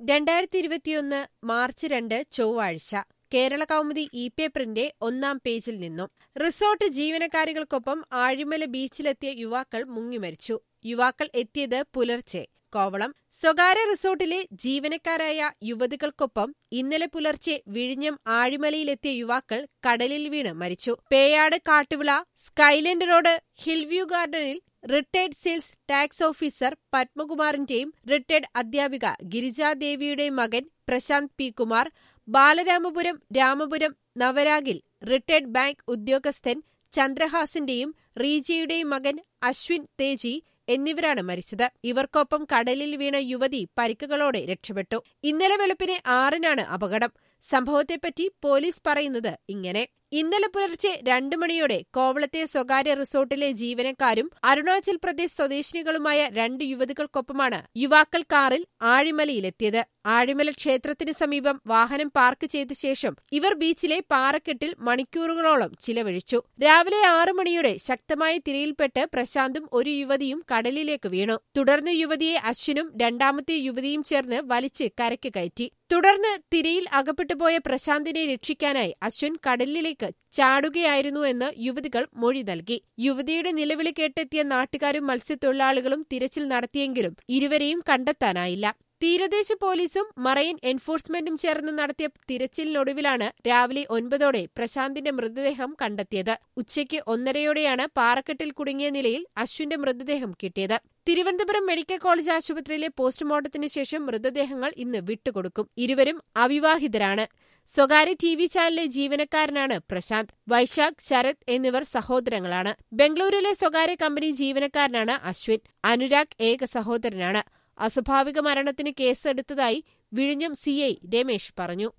രണ്ടായിരത്തി ഇരുപത്തിയൊന്ന് മാർച്ച് രണ്ട് ചൊവ്വാഴ്ച കേരള കൗമുദി ഇ പേപ്പറിന്റെ ഒന്നാം പേജിൽ നിന്നും റിസോർട്ട് ജീവനക്കാരികൾക്കൊപ്പം ആഴിമല ബീച്ചിലെത്തിയ യുവാക്കൾ മുങ്ങിമരിച്ചു യുവാക്കൾ എത്തിയത് പുലർച്ചെ കോവളം സ്വകാര്യ റിസോർട്ടിലെ ജീവനക്കാരായ യുവതികൾക്കൊപ്പം ഇന്നലെ പുലർച്ചെ വിഴിഞ്ഞം ആഴിമലയിലെത്തിയ യുവാക്കൾ കടലിൽ വീണ് മരിച്ചു Peyad Kattuvila Skyland road Hillview ഗാർഡനിൽ റിട്ടയർഡ് സെയിൽസ് ടാക്സ് ഓഫീസർ പത്മകുമാറിന്റെയും റിട്ടയർഡ് അധ്യാപിക ഗിരിജാദേവിയുടെയും മകൻ പ്രശാന്ത് പി കുമാർ ബാലരാമപുരം രാമപുരം നവരാഗിൽ റിട്ടയർഡ് ബാങ്ക് ഉദ്യോഗസ്ഥൻ ചന്ദ്രഹാസിന്റെയും റീജയുടെയും മകൻ അശ്വിൻ തേജി എന്നിവരാണ് മരിച്ചത് ഇവർക്കൊപ്പം കടലിൽ വീണ യുവതി പരിക്കുകളോടെ രക്ഷപ്പെട്ടു ഇന്നലെ വെളുപ്പിന് ആറിനാണ് അപകടം സംഭവത്തെപ്പറ്റി പോലീസ് പറയുന്നത് ഇങ്ങനെ ഇന്നലെ പുലർച്ചെ രണ്ടു മണിയോടെ കോവളത്തെ സ്വകാര്യ റിസോർട്ടിലെ ജീവനക്കാരും അരുണാചൽ പ്രദേശ് സ്വദേശിനികളുമായ രണ്ട് യുവതികൾക്കൊപ്പമാണ് യുവാക്കൾ കാറിൽ ആഴിമലയിലെത്തിയത് ആഴിമല ക്ഷേത്രത്തിന് സമീപം വാഹനം പാർക്ക് ചെയ്ത ശേഷം ഇവർ ബീച്ചിലെ പാറക്കെട്ടിൽ മണിക്കൂറുകളോളം ചിലവഴിച്ചു രാവിലെ ആറു മണിയോടെ ശക്തമായ തിരയിൽപ്പെട്ട് പ്രശാന്തും ഒരു യുവതിയും കടലിലേക്ക് വീണു തുടർന്ന് യുവതിയെ അശ്വിനും രണ്ടാമത്തെ യുവതിയും ചേർന്ന് വലിച്ച് കരയ്ക്ക് കയറ്റി തുടർന്ന് തിരയിൽ അകപ്പെട്ടുപോയ പ്രശാന്തിനെ രക്ഷിക്കാനായി അശ്വിൻ കടലിലേക്ക് ചാടുകയായിരുന്നു എന്ന് യുവതികൾ മൊഴി നൽകി യുവതിയുടെ നിലവിളി കേട്ടെത്തിയ നാട്ടുകാരും മത്സ്യത്തൊഴിലാളികളും തിരച്ചിൽ നടത്തിയെങ്കിലും ഇരുവരെയും കണ്ടെത്താനായില്ല തീരദേശ പോലീസും മറൈൻ എൻഫോഴ്സ്മെന്റും ചേർന്ന് നടത്തിയ തിരച്ചിലിനൊടുവിലാണ് രാവിലെ ഒൻപതോടെ പ്രശാന്തിന്റെ മൃതദേഹം കണ്ടെത്തിയത് ഉച്ചയ്ക്ക് ഒന്നരയോടെയാണ് പാറക്കെട്ടിൽ കുടുങ്ങിയ നിലയിൽ അശ്വിന്റെ മൃതദേഹം കിട്ടിയത് തിരുവനന്തപുരം മെഡിക്കൽ കോളേജ് ആശുപത്രിയിലെ പോസ്റ്റ്മോർട്ടത്തിന് ശേഷം മൃതദേഹങ്ങൾ ഇന്ന് വിട്ടുകൊടുക്കും ഇരുവരും അവിവാഹിതരാണ് സ്വകാര്യ ടി വി ചാനലിലെ ജീവനക്കാരനാണ് പ്രശാന്ത് വൈശാഖ് ശരത് എന്നിവർ സഹോദരങ്ങളാണ് ബംഗളൂരുവിലെ സ്വകാര്യ കമ്പനി ജീവനക്കാരനാണ് അശ്വിൻ അനുരാഗ് ഏക സഹോദരനാണ് അസ്വാഭാവിക മരണത്തിന് കേസെടുത്തതായി വിഴിഞ്ഞം സിഐ രമേശ് പറഞ്ഞു